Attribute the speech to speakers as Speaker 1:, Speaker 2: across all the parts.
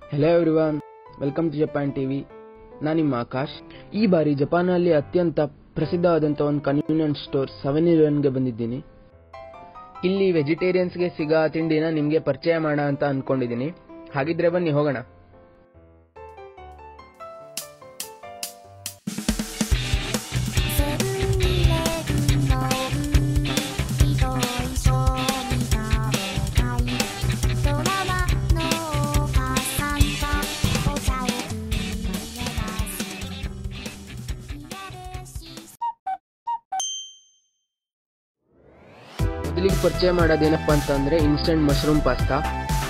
Speaker 1: hello everyone welcome to Japan TV ನಾನು ನಿಮ್ಮ ಆಕಾಶ್ ಈ ಬಾರಿ ಜಪಾನಲ್ಲಿ ಅತ್ಯಂತ ಪ್ರಸಿದ್ಧವಾದಂಥ ಒಂದು ಕನ್ವೀನಿಯನ್ಸ್ ಸ್ಟೋರ್ ಸೆವೆನ್ ಇಲೆವೆನ್ಗೆ ಬಂದಿದ್ದೀನಿ ಇಲ್ಲಿ ವೆಜಿಟೇರಿಯನ್ಸ್ಗೆ ಸಿಗೋ ತಿಂಡಿನ ನಿಮಗೆ ಪರಿಚಯ ಮಾಡೋಣ ಅಂತ ಅನ್ಕೊಂಡಿದ್ದೀನಿ ಹಾಗಿದ್ರೆ ಬನ್ನಿ ಹೋಗೋಣ ಮೊದಲಿಗೆ ಪರಿಚಯ ಮಾಡೋದೇನಪ್ಪ ಅಂತಂದ್ರೆ ಇನ್ಸ್ಟಂಟ್ ಮಶ್ರೂಮ್ ಪಾಸ್ತಾ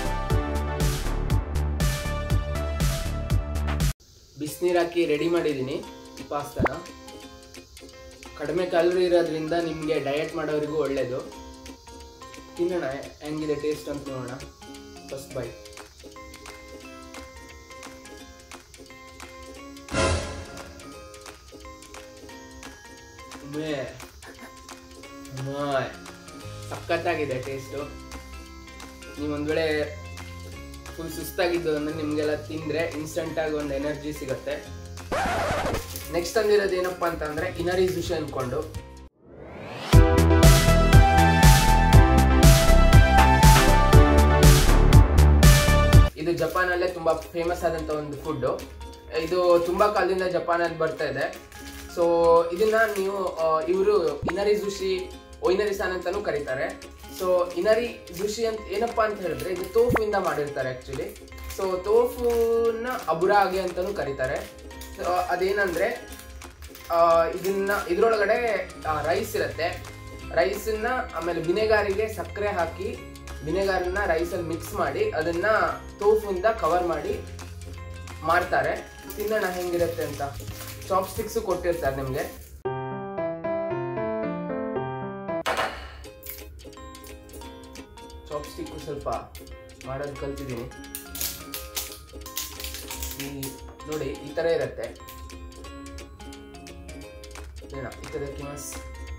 Speaker 1: ಬಿಸಿನೀರು ಹಾಕಿ ರೆಡಿ ಮಾಡಿದ್ದೀನಿ ಈ ಪಾಸ್ತಾನ ಕಡಿಮೆ ಕ್ಯಾಲರಿ ಇರೋದ್ರಿಂದ ನಿಮಗೆ ಡಯಟ್ ಮಾಡೋರಿಗೂ ಒಳ್ಳೇದು ತಿನ್ನೋಣ ಹೆಂಗಿದೆ ಟೇಸ್ಟ್ ಅಂತ ನೋಡೋಣ ಫಸ್ಟ್ ಬೈ ಸಖತ್ತಾಗಿದೆ ಟೇಸ್ಟು ನೀವು ಒಂದು ವೇಳೆ ಫುಲ್ ಸುಸ್ತಾಗಿದ್ದು ಅಂದ್ರೆ ನಿಮಗೆಲ್ಲ ತಿಂದರೆ ಇನ್ಸ್ಟಂಟಾಗಿ ಒಂದು ಎನರ್ಜಿ ಸಿಗುತ್ತೆ ನೆಕ್ಸ್ಟ್ ತಂದಿರೋದು ಏನಪ್ಪ ಅಂತಂದ್ರೆ ಇನರಿ ಸುಶಿ ಅನ್ಕೊಂಡು ಇದು ಜಪಾನಲ್ಲೇ ತುಂಬಾ ಫೇಮಸ್ ಆದಂತ ಒಂದು ಫುಡ್ ಇದು ತುಂಬಾ ಕಾಲದಿಂದ ಜಪಾನಲ್ಲಿ ಬರ್ತಾ ಇದೆ ಸೊ ಇದನ್ನ ನೀವು ಇವರು ಇನರಿ ಜುಷಿ ಒಯ್ನರಿ ಸಾನ್ ಅಂತಾನೂ ಕರೀತಾರೆ ಸೊ ಇನರಿ ಜುಷಿ ಅಂತ ಏನಪ್ಪಾ ಅಂತ ಹೇಳಿದ್ರೆ ಇದು ತೋಫುವಿಂದ ಮಾಡಿರ್ತಾರೆ ಆಕ್ಚುಲಿ ಸೊ ತೋಫುನ ಅಬುರಾಗೆ ಅಂತಾನೂ ಕರೀತಾರೆ ಸೊ ಅದೇನಂದ್ರೆ ಆ, ಇದನ್ನ ಇದ್ರೊಳಗಡೆ ರೈಸ್ ಇರುತ್ತೆ ರೈಸನ್ನ ಆಮೇಲೆ ವಿನೆಗಾರಿಗೆ ಸಕ್ಕರೆ ಹಾಕಿ ವಿನೆಗಾರನ್ನ ರೈಸಲ್ಲಿ ಮಿಕ್ಸ್ ಮಾಡಿ ಅದನ್ನ ತೋಫುಂದ ಕವರ್ ಮಾಡಿ ಮಾಡ್ತಾರೆ ತಿನ್ನೋಣ ಹೆಂಗಿರುತ್ತೆ ಅಂತ ಚಾಪ್ ಸ್ಟಿಕ್ಸ್ ಕೊಟ್ಟಿರ್ತಾರೆ ನಿಮಗೆ ಚಾಪ್ ಸ್ಟಿಕ್ ಸ್ವಲ್ಪ ಮಾಡೋದು ಕಲ್ತಿದ್ದೀನಿ ಈ ನೋಡಿ ಈ ಥರ ಇರುತ್ತೆ ಬೇಡ ಈ ಥರ ಕಿಮಸ್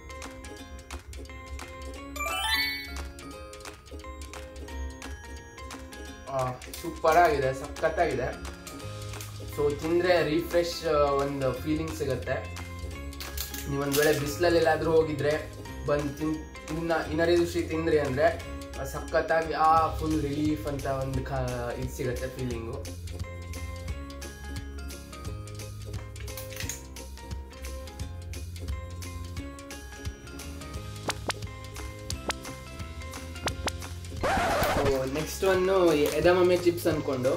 Speaker 1: ಸೂಪರ್ ಆಗಿದೆ ಸಖತ್ತಾಗಿದೆ ಸೊ ತಿಂದರೆ ರಿಫ್ರೆಶ್ ಒಂದು ಫೀಲಿಂಗ್ ಸಿಗುತ್ತೆ ನೀವೊಂದು ವೇಳೆ ಬಿಸಿಲಲ್ಲೆಲ್ಲಾದರೂ ಹೋಗಿದ್ರೆ ಬಂದು ತಿನ್ ತಿನ್ನ ಇನ್ನರಿ ರುಚಿ ತಿಂದ್ರಿ ಅಂದರೆ ಸಖತ್ತಾಗಿ ಆ ಫುಲ್ ರಿಲೀಫ್ ಅಂತ ಒಂದು ಖ ಇದು ಸಿಗುತ್ತೆ feeling next one edamame chips ಅನ್ಕೊಂಡು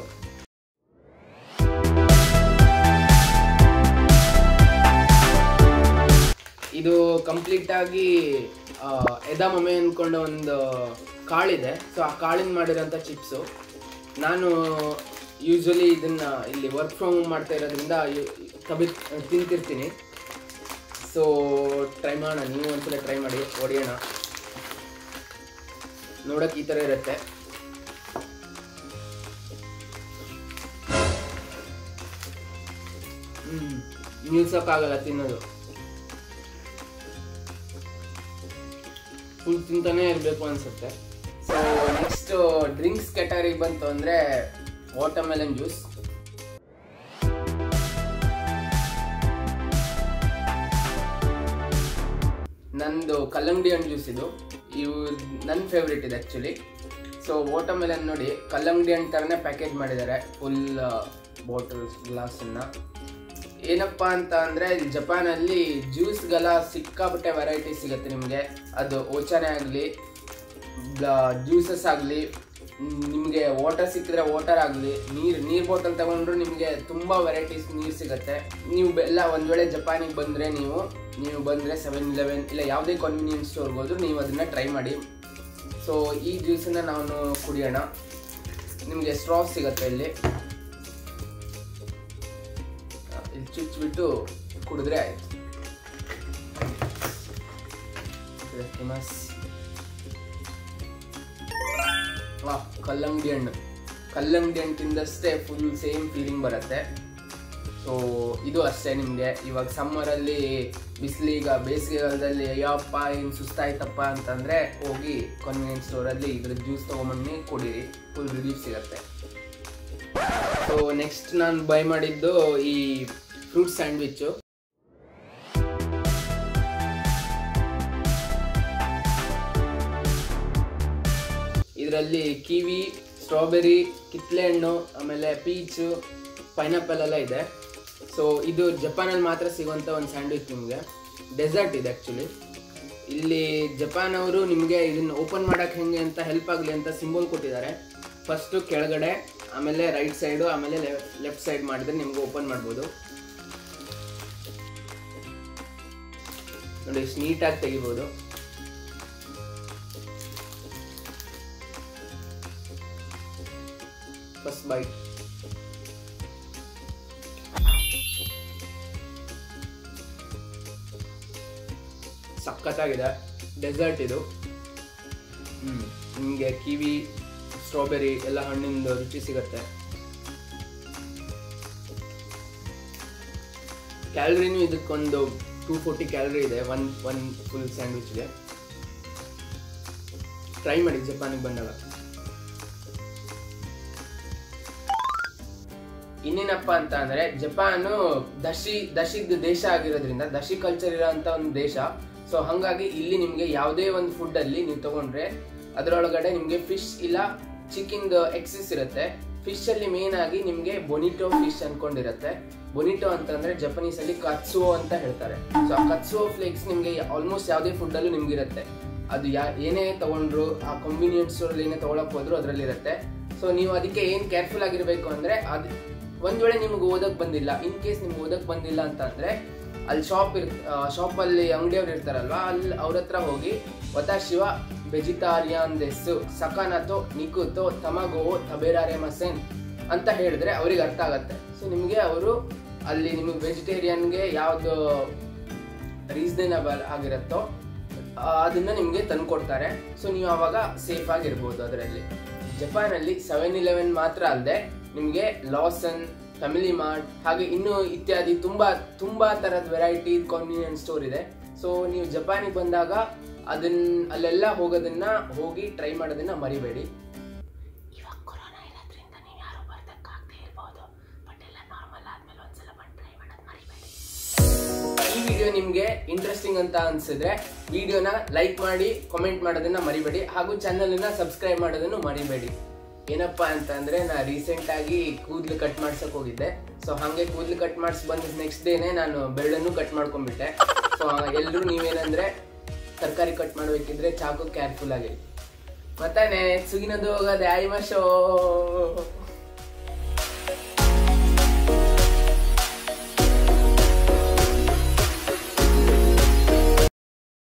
Speaker 1: ಇದು ಕಂಪ್ಲೀಟ್ ಆಗಿ ಆ, ಎದಮಮ್ಮೆ ಅನ್ಕೊಂಡು ಒಂದು ಕಾಳಿದೆ ಸೊ ಆ ಕಾಳಿಂದ ಮಾಡಿರೋಂಥ ಚಿಪ್ಸು ನಾನು ಯೂಶ್ವಲಿ ಇದನ್ನ ಇಲ್ಲಿ ವರ್ಕ್ ಫ್ರಮ್ ಹೋಮ್ ಮಾಡ್ತಾ ಇರೋದ್ರಿಂದ ಯು- ಕಬಿ ತಿಂತಿರ್ತೀನಿ ಸೊ ಟ್ರೈ ಮಾಡೋಣ ನೀವು ಒಂದ್ಸಲ ಟ್ರೈ ಮಾಡಿ ಹೊಡಿಯೋಣ ನೋಡಕ್ಕೆ ಈ ಥರ ಇರುತ್ತೆ ಹ್ಮ್ ನಿಲ್ಸಕ್ಕಾಗಲ್ಲ ತಿನ್ನೋದು ಫುಲ್ ತಿಂತಾನೆ ಇರಬೇಕು ಅನ್ಸುತ್ತೆ ಸೊ ನೆಕ್ಸ್ಟ್ ಡ್ರಿಂಕ್ಸ್ ಕ್ಯಾಟಗರಿಗೆ ಬಂತು ಅಂದರೆ ವಾಟರ್ಮೆಲನ್ ಜ್ಯೂಸ್ ನಂದು ಕಲ್ಲಂಗಡಿ ಹಣ್ಣು ಜ್ಯೂಸ್ ಇದು ಇವು ನನ್ನ ಫೇವ್ರೇಟ್ ಇದೆ ಆ್ಯಕ್ಚುಲಿ ಸೊ ವಾಟರ್ಮೆಲನ್ ನೋಡಿ ಕಲ್ಲಂಗಡಿ ಹಣ್ಣು ಥರನೇ ಪ್ಯಾಕೇಜ್ ಮಾಡಿದ್ದಾರೆ ಫುಲ್ ಬಾಟಲ್ ಗ್ಲಾಸನ್ನು ಏನಪ್ಪ ಅಂತ ಅಂದರೆ ಜಪಾನಲ್ಲಿ ಜ್ಯೂಸ್ಗೆಲ್ಲ ಸಿಕ್ಕಾಪಟ್ಟೆ ವೆರೈಟಿ ಸಿಗುತ್ತೆ ನಿಮಗೆ ಅದು ಓಚಾನೆ ಆಗಲಿ ಜ್ಯೂಸಸ್ ಆಗಲಿ ನಿಮಗೆ ವಾಟರ್ ಸಿಕ್ಕಿದ್ರೆ ವಾಟರ್ ಆಗಲಿ ನೀರು ನೀರು ಬಾಟಲ್ ತಗೊಂಡ್ರು ನಿಮಗೆ ತುಂಬ ವೆರೈಟೀಸ್ ನೀರು ಸಿಗುತ್ತೆ ನೀವು ಎಲ್ಲ ಒಂದು ವೇಳೆ ಜಪಾನಿಗೆ ಬಂದರೆ ನೀವು ನೀವು ಬಂದರೆ ಸೆವೆನ್ ಇಲೆವೆನ್ ಇಲ್ಲ ಯಾವುದೇ ಕನ್ವೀನಿಯನ್ಸ್ ಸ್ಟೋರ್ಗೆ ಹೋದ್ರು ನೀವು ಅದನ್ನು ಟ್ರೈ ಮಾಡಿ ಸೊ ಈ ಜ್ಯೂಸನ್ನು ನಾವು ಕುಡಿಯೋಣ ನಿಮಗೆ ಸ್ಟ್ರಾ ಸಿಗುತ್ತೆ ಇಲ್ಲಿ ಇಲ್ಲಿ ಚುಚ್ಚಿಬಿಟ್ಟು ಕುಡಿದ್ರೆ ಆಯ್ತು ಫೇಮಸ್ ವಾ ಕಲ್ಲಂಗಡಿ ಹಣ್ಣು ಕಲ್ಲಂಗಡಿ ಹಣ್ಣು ತಿಂದಷ್ಟೇ ಫುಲ್ ಸೇಮ್ ಫೀಲಿಂಗ್ ಬರುತ್ತೆ ಸೊ ಇದು ಅಷ್ಟೇ ನಿಮಗೆ ಇವಾಗ ಸಮ್ಮರಲ್ಲಿ ಬಿಸಿಲೀಗ ಬೇಸಿಗೆಗಾಲದಲ್ಲಿ ಅಯ್ಯಪ್ಪ ಏನು ಸುಸ್ತಾಯ್ತಪ್ಪ ಅಂತಂದರೆ ಹೋಗಿ ಕನ್ವೀನಿಯನ್ಸ್ ಸ್ಟೋರಲ್ಲಿ ಇದ್ರ ಜ್ಯೂಸ್ ತೊಗೊಂಬನ್ನಿ ಕುಡೀರಿ ಫುಲ್ ರಿಲೀಫ್ ಸಿಗುತ್ತೆ ಸೊ ನೆಕ್ಸ್ಟ್ ನಾನು ಬೈ ಮಾಡಿದ್ದು ಈ ಫ್ರೂಟ್ ಸ್ಯಾಂಡ್ವಿಚ್ಚು ಇದರಲ್ಲಿ ಕಿವಿ ಸ್ಟ್ರಾಬೆರಿ ಕಿತ್ಲೆ ಹಣ್ಣು ಆಮೇಲೆ ಪೀಚು ಪೈನಾಪಲ್ ಎಲ್ಲ ಇದೆ ಸೊ ಇದು ಜಪಾನಲ್ಲಿ ಮಾತ್ರ ಸಿಗುವಂಥ ಒಂದು ಸ್ಯಾಂಡ್ವಿಚ್ ನಿಮಗೆ ಡೆಸರ್ಟ್ ಇದೆ ಆ್ಯಕ್ಚುಲಿ ಇಲ್ಲಿ ಜಪಾನ್ ಅವರು ನಿಮಗೆ ಇದನ್ನ ಓಪನ್ ಮಾಡಕ್ಕೆ ಹೆಂಗೆ ಅಂತ ಹೆಲ್ಪ್ ಆಗಲಿ ಅಂತ ಸಿಂಬಲ್ ಕೊಟ್ಟಿದ್ದಾರೆ ಫಸ್ಟು ಕೆಳಗಡೆ ಆಮೇಲೆ ರೈಟ್ ಸೈಡು ಆಮೇಲೆ ಲೆಫ್ಟ್ ಸೈಡ್ ಮಾಡಿದ್ರೆ ನಿಮ್ಗೆ ಓಪನ್ ಮಾಡ್ಬೋದು ನೋಡಿ ಇಷ್ಟು ನೀಟಾಗಿ ತೆಗಿಬೋದು ಫಸ್ಟ್ ಬೈಟ್ ಸಖತ್ತಾಗಿದೆ ಡೆಸರ್ಟ್ ಇದು ಹ್ಮ್ ನಿಮಗೆ ಕಿವಿ ಸ್ಟ್ರಾಬೆರಿ ಎಲ್ಲ ಹಣ್ಣಿಂದ ರುಚಿ ಸಿಗತ್ತೆ ಕ್ಯಾಲರಿನೂ ಇದಕ್ಕೊಂದು ಟೂ ಫೋರ್ಟಿ ಕ್ಯಾಲರಿ ಇದೆ ಒನ್ ಒನ್ ಫುಲ್ ಸ್ಯಾಂಡ್ವಿಚ್ಗೆ ಟ್ರೈ ಮಾಡಿ ಜಪಾನಿಗೆ ಬಂದಾಗ ಇನ್ನೇನಪ್ಪ ಅಂತ ಅಂದ್ರೆ ಜಪಾನು ದಶಿ ದಶಿದ್ ದೇಶ ಆಗಿರೋದ್ರಿಂದ ದಶಿ ಕಲ್ಚರ್ ಇರೋಂಥ ಒಂದು ದೇಶ ಸೊ ಹಂಗಾಗಿ ಇಲ್ಲಿ ನಿಮ್ಗೆ ಯಾವುದೇ ಒಂದು ಫುಡ್ ಅಲ್ಲಿ ನೀವು ತಗೊಂಡ್ರೆ ಅದರೊಳಗಡೆ ನಿಮ್ಗೆ ಫಿಶ್ ಇಲ್ಲ ಚಿಕನ್ ಎಕ್ಸಸ್ ಇರುತ್ತೆ ಫಿಶ್ ಅಲ್ಲಿ ಮೇನ್ ಆಗಿ ನಿಮ್ಗೆ ಬೊನಿಟೋ ಫಿಶ್ ಅನ್ಕೊಂಡಿರುತ್ತೆ ಬೊನಿಟೋ ಅಂತಂದ್ರೆ ಜಪನೀಸ್ ಅಲ್ಲಿ ಕತ್ಸುವೋ ಅಂತ ಹೇಳ್ತಾರೆ ಸೊ ಆ ಕತ್ಸುವೋ ಫ್ಲೇಕ್ಸ್ ನಿಮ್ಗೆ ಆಲ್ಮೋಸ್ಟ್ ಯಾವುದೇ ಫುಡ್ ಅಲ್ಲೂ ನಿಮ್ಗೆ ಇರುತ್ತೆ ಅದು ಯಾ ಏನೇ ತಗೊಂಡ್ರು ಆ ಕನ್ವೀನಿಯನ್ಸ್ ಸ್ಟೋರ್ ಏನೇ ತಗೊಳಕ್ ಹೋದ್ರು ಅದ್ರಲ್ಲಿ ಇರುತ್ತೆ ಸೊ ನೀವು ಅದಕ್ಕೆ ಏನ್ ಕೇರ್ಫುಲ್ ಆಗಿರ್ಬೇಕು ಅಂದ್ರೆ ಅದ್ ಒಂದ್ ವೇಳೆ ನಿಮ್ಗೆ ಓದಕ್ ಬಂದಿಲ್ಲ ಇನ್ ಕೇಸ್ ನಿಮ್ಗೆ ಓದಕ್ ಬಂದಿಲ್ಲ ಅಂತ ಅಂದ್ರೆ ಅಲ್ಲಿ ಶಾಪ್ ಇರ್ ಶಾಪ್ ಅಲ್ಲಿ ಅಂಗಡಿಯವ್ರು ಇರ್ತಾರಲ್ವಾ ಅಲ್ಲಿ ಅವ್ರ ಹತ್ರ ಹೋಗಿ ವತಾಶಿವ ವೆಜಿಟಾರಿಯನ್ ದೆಸ್ಸು ಸಕಾನತೋ ನಿಕುತೋ ತಮಗೋ ತಬೇರಾರೆ ಮಸೆನ್ ಅಂತ ಹೇಳಿದ್ರೆ ಅವ್ರಿಗೆ ಅರ್ಥ ಆಗತ್ತೆ ಸೊ ನಿಮಗೆ ಅವರು ಅಲ್ಲಿ ನಿಮಗೆ ವೆಜಿಟೇರಿಯನ್ಗೆ ಯಾವ್ದು ರೀಸನೇಬಲ್ ಆಗಿರುತ್ತೋ ಆ, ಅದನ್ನ ನಿಮಗೆ ತಂದ್ಕೊಡ್ತಾರೆ ಸೊ ನೀವು ಅವಾಗ ಸೇಫ್ ಆಗಿರ್ಬೋದು ಅದರಲ್ಲಿ ಜಪಾನಲ್ಲಿ ಸೆವೆನ್ ಇಲೆವೆನ್ ಮಾತ್ರ ಅಲ್ಲದೆ ನಿಮಗೆ ಲಾಸನ್ ಫ್ಯಾಮಿಲಿ ಮಾರ್ಟ್ ಹಾಗೆ ಇನ್ನೂ ಇತ್ಯಾದಿ ತುಂಬಾ ತುಂಬಾ ತರದ ವೆರೈಟಿ ಕನ್ವೀನಿಯನ್ಸ್ ಸ್ಟೋರ್ ಇದೆ ಸೊ ನೀವು ಜಪಾನಿಗೆ ಬಂದಾಗ ಅದನ್ನ ಅಲ್ಲೆಲ್ಲ ಹೋಗೋದನ್ನ ಹೋಗಿ ಟ್ರೈ ಮಾಡೋದನ್ನ ಮರಿಬೇಡಿ
Speaker 2: ಇವಾಗ ಕೊರೋನಾ ಇರೋದ್ರಿಂದ ನೀವು ಯಾರು ಬರ್ದಕ್ಕಾಗದೇ ಇರ್ಬೋದು ಬಟ್ ಎಲ್ಲ ನಾರ್ಮಲ್ ಆದ್ಮೇಲೆ ಒಂದ್ಸಲ ಬಂದು ಟ್ರೈ ಮಾಡೋದು ಮರಿಬೇಡಿ
Speaker 1: ಈ ವಿಡಿಯೋ ನಿಮ್ಗೆ ಇಂಟ್ರೆಸ್ಟಿಂಗ್ ಅಂತ ಅನ್ಸಿದ್ರೆ ವಿಡಿಯೋನ ಲೈಕ್ ಮಾಡಿ ಕಾಮೆಂಟ್ ಮಾಡೋದನ್ನ ಮರಿಬೇಡಿ ಹಾಗೂ ಚಾನಲ್ ನ ಸಬ್ಸ್ಕ್ರೈಬ್ ಮಾಡೋದನ್ನು ಮರಿಬೇಡಿ ಏನಪ್ಪಾ ಅಂತ ಅಂದ್ರೆ ನಾ ರೀಸೆಂಟ್ ಆಗಿ ಕೂದಲು ಕಟ್ ಮಾಡ್ಸಕ್ ಹೋಗಿದ್ದೆ ಸೊ ಹಂಗೆ ಕೂದಲು ಕಟ್ ಮಾಡಿಸ್ ಬಂದ ನೆಕ್ಸ್ಟ್ ಡೇನೆ ನಾನು ಬೆಳ್ಳನ್ನು ಕಟ್ ಮಾಡ್ಕೊಂಡ್ಬಿಟ್ಟೆ ಸೊ ಎಲ್ರು ನೀವೇನಂದ್ರೆ ತರಕಾರಿ ಕಟ್ ಮಾಡ್ಬೇಕಿದ್ರೆ ಚಾಕು ಕೇರ್ಫುಲ್ ಆಗಿ ಮತ್ತಾನೆ ಸುಗಿನದು ಹೋಗೋದೆ ಐ ಶೋ